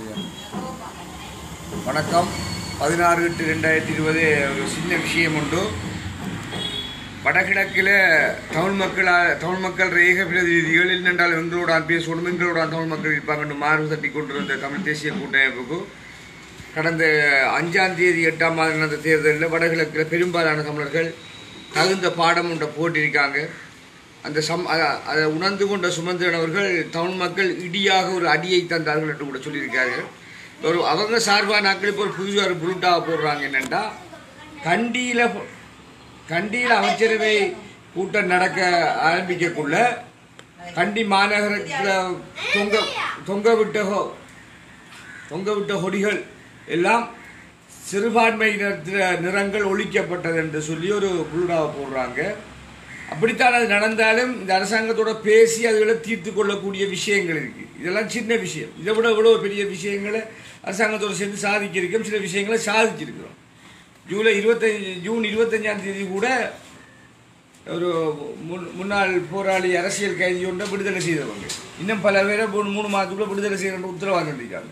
வணக்கம் பதினாறு எட்டு ரெண்டாயிரத்தி இருபது ஒரு சின்ன விஷயம் உண்டு வடகிழக்கில் தமிழ் மக்கள் தமிழ் மக்கள் ஏக பிரதிநிதிகள் இல்லைன்றால் எங்களோடான் பேசணும் எங்களோடான் தமிழ் மக்கள் இருப்பாங்கன்னு மார்பு தட்டி கொண்டிருந்த தமிழ் தேசிய கூட்டமைப்புக்கு கடந்த அஞ்சாம் தேதி எட்டாம் மாதம் நடந்த தேர்தலில் வடகிழக்கில் பெரும்பாலான தமிழர்கள் தகுந்த பாடம் ஒன்றை போட்டிருக்காங்க அந்த சம் அ- அதை உணர்ந்து கொண்ட சுமந்திரன் அவர்கள் தமிழ் மக்கள் இடியாக ஒரு அடியை தந்தார்கள் என்று கூட சொல்லியிருக்கார்கள் ஒரு அவங்க சார்பான ஆட்கள் இப்போ ஒரு புதுசாக ஒரு புருட்டாக போடுறாங்க என்னென்னா கண்டியில் கண்டியில் அமைச்சரவை கூட்டம் நடக்க ஆரம்பிக்கக்குள்ள கண்டி மாநகரத்தில் தொங்க தொங்க விட்ட ஹோ- தொங்க விட்ட கொடிகள் எல்லாம் சிறுபான்மையினர் நிறங்கள் ஒழிக்கப்பட்டது என்று சொல்லி ஒரு புழுடாவை போடுறாங்க அப்படித்தான் அது நடந்தாலும் இந்த அரசாங்கத்தோட பேசி அதுகளை தீர்த்து கொள்ளக்கூடிய விஷயங்கள் இருக்கு இதெல்லாம் சின்ன விஷயம் இதை விட இவ்வளோ பெரிய விஷயங்களை அரசாங்கத்தோட சேர்ந்து சாதிக்கிறோம் சில விஷயங்களை சாதிச்சிருக்கிறோம் ஜூலை இருபத்தஞ்சு ஜூன் இருபத்தஞ்சாம் தேதி கூட ஒரு முன் முன்னாள் போராளி அரசியல் கைதி ஒன்றை விடுதலை செய்தவங்க இன்னும் பல பேரை மூணு மூணு மாதத்துக்குள்ள விடுதலை செய்யற உத்தரவாதம் சொல்லியிருக்காங்க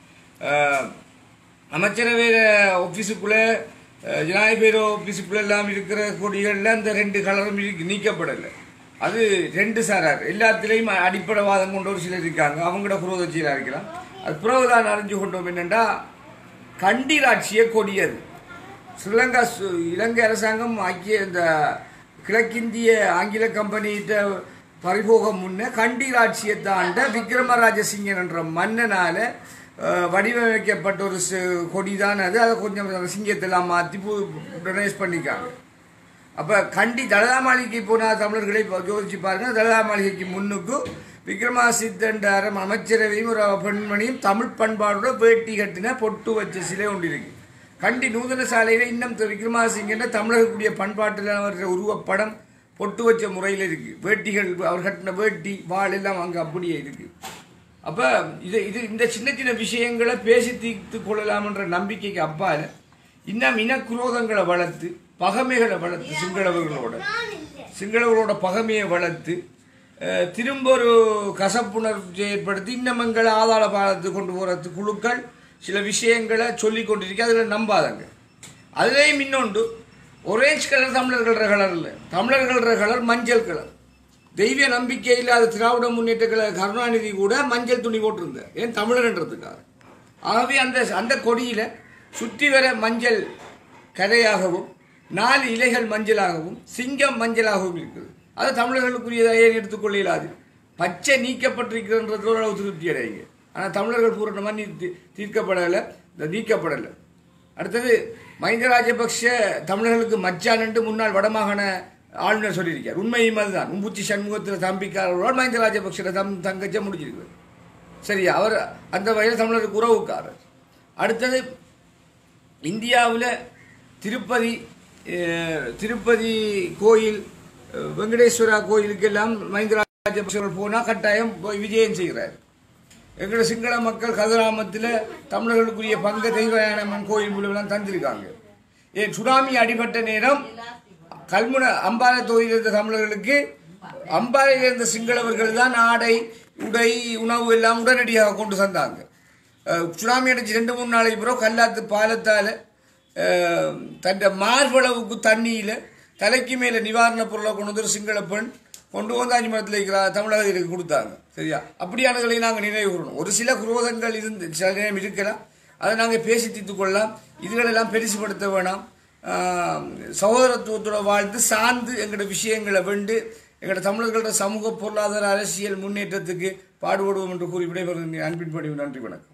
ஆஹ், அமைச்சரவை ஆஃபீஸுக்குள்ளே ஜனாதிபதி ஆஃபீஸுக்குள்ள எல்லாம் இருக்கிற கொடிகளில் அந்த ரெண்டு கலரும் இருக்கு- நீக்கப்படலை அது ரெண்டு சாரார் எல்லாத்திலையும் அடிப்படை வாதம் கொண்ட ஒரு சிலர் இருக்காங்க அவங்களோட புரோதச்சியலாக இருக்கலாம் அது புரோதான் அறிஞ்சு கொண்டோம் என்னென்னா கண்டிராட்சியை கொடியது ஸ்ரீலங்கா சு- இலங்கை அரசாங்கம் ஐக்கிய இந்த கிழக்கிந்திய ஆங்கில கம்பெனிகிட்ட பறிபோகம் முன்னே கண்டிராட்சியை தாண்ட விக்ரமராஜசிங்கன் என்ற மன்னனால அஹ், வடிவமைக்கப்பட்ட ஒரு கொடி தான் அது அதை கொஞ்சம் சிங்கத்தெல்லாம் மாற்றி டொனேட் பண்ணிக்காங்க அப்போ கண்டி தலதா மாளிகைக்கு போன தமிழர்களை இப்ப யோசிச்சு பாருங்க தலதா மாளிகைக்கு முன்னுக்கு விக்ரமாசித்தண்டாரம் அமைச்சரவையும் ஒரு பெண்மணியும் தமிழ் பண்பாடோட வேட்டி கட்டின பொட்டு வச்ச சிலை ஒன்று இருக்கு கண்டி நூதன சாலையில் இன்னும் த- விக்ரமாசிங்கன்ற தமிழர்களுடைய பண்பாட்டில் வர்ற உருவப்படம் பொட்டு வச்ச முறையில் இருக்கு வேட்டிகள் அவர் கட்டின வேட்டி வாள் எல்லாம் அங்கே அப்படியே இருக்கு அப்போ இது இது இந்த சின்ன சின்ன விஷயங்களை பேசி தீர்த்து கொள்ளலாம்ன்ற நம்பிக்கைக்கு அப்பால் இன்னும் இனக்குரோதங்களை வளர்த்து பகைமைகளை வளர்த்து சிங்களவர்களோட சிங்களவர்களோட பகைமையை வளர்த்து அஹ், திரும்ப ஒரு கசப்புணர்ச்சி ஏற்படுத்தி இன்னும் எங்களை ஆதார பாலத்துக்கு கொண்டு போகிறது குழுக்கள் சில விஷயங்களை சொல்லி கொண்டிருக்கு அதில் நம்பாதங்க அதுலேயும் இன்னொன்று ஒரேஞ்ச் கலர் தமிழர்கள்ற கலர் இல்லை தமிழர்கள்ற கலர் மஞ்சள் கலர் தெய்வ நம்பிக்கை இல்லாத திராவிட முன்னேற்ற கழக கருணாநிதி கூட மஞ்சள் துணி போட்டிருந்தார் ஏன் தமிழர்ன்றதுக்காக ஆகவே அந்த அந்த கொடியில சுற்றி வர மஞ்சள் கரையாகவும் நாலு இலைகள் மஞ்சளாகவும் சிங்கம் மஞ்சளாகவும் இருக்குது அது தமிழர்களுக்குரியதாக ஏன் எடுத்துக்கொள்ள இயலாது பச்சை நீக்கப்பட்டிருக்கிறன்றதோட அளவு திருப்தி அடையுங்க ஆனால் தமிழர்கள் பூரணமாக நீ தீ- தீர்க்கப்படலை இந்த நீக்கப்படலை அடுத்தது மஹிந்த ராஜபக்ஷ தமிழர்களுக்கு மச்சான் என்று முன்னாள் வடமாகாண ஆளுநர் சொல்லியிருக்கார் உண்மையும் அதுதான் உம்புச்சி சண்முகத்தில் தம்பிக்காரர்களோடு மஹிந்த ராஜபக்ஷ தம் தங்கச்ச முடிஞ்சிருக்கு சரியா அவர் அந்த வகையில் தமிழருக்கு உறவுக்காரர் அடுத்தது இந்தியாவில் திருப்பதி அஹ், திருப்பதி கோயில் அஹ், வெங்கடேஸ்வரா கோயிலுக்கெல்லாம் மஹிந்த ராஜபக்ஷர்கள் போனால் கட்டாயம் போய் விஜயம் செய்கிறார் எங்களோட சிங்கள மக்கள் கதிராமத்தில் தமிழர்களுக்குரிய பங்கு தெய்வயானம்மன் கோயில் மூலமெல்லாம் தந்திருக்காங்க ஏன் சுனாமி அடிபட்ட நேரம் கல்முனை அம்பாறை தொகுதியில் இருந்த தமிழர்களுக்கு அம்பாறையில் இருந்த சிங்களவர்கள் தான் ஆடை உடை உணவு எல்லாம் உடனடியாக கொண்டு தந்தாங்க அஹ், சுனாமி அடிச்சு ரெண்டு மூணு நாளைக்கு பிறகு கல்லாத்து பாலத்தால் தன் மார்பளவுக்கு தண்ணியில் தலைக்கு மேலே நிவாரணப் பொருளை கொண்டு வந்து ஒரு சிங்கள பெண் கொண்டு வந்து அஞ்சுமரத்தில் இருக்கிற தமிழகத்திற்கு கொடுத்தாங்க சரியா அப்படியானதை நாங்கள் நினைவு கூறணும் ஒரு சில குரோதங்கள் இருந்து சில நேரம் இருக்கலாம் அதை நாங்கள் பேசி தீர்த்து கொள்ளலாம் இதுகளெல்லாம் பெருசுபடுத்த வேணாம் ஆஹ், சகோதரத்துவத்தோட வாழ்ந்து சார்ந்து எங்களோட விஷயங்களை வெண்டு எங்களோட தமிழர்களோட சமூக பொருளாதார அரசியல் முன்னேற்றத்துக்கு பாடுபடுவோம் என்று கூறி விடைபெறுகிறேன் அன்பின் படி நன்றி வணக்கம்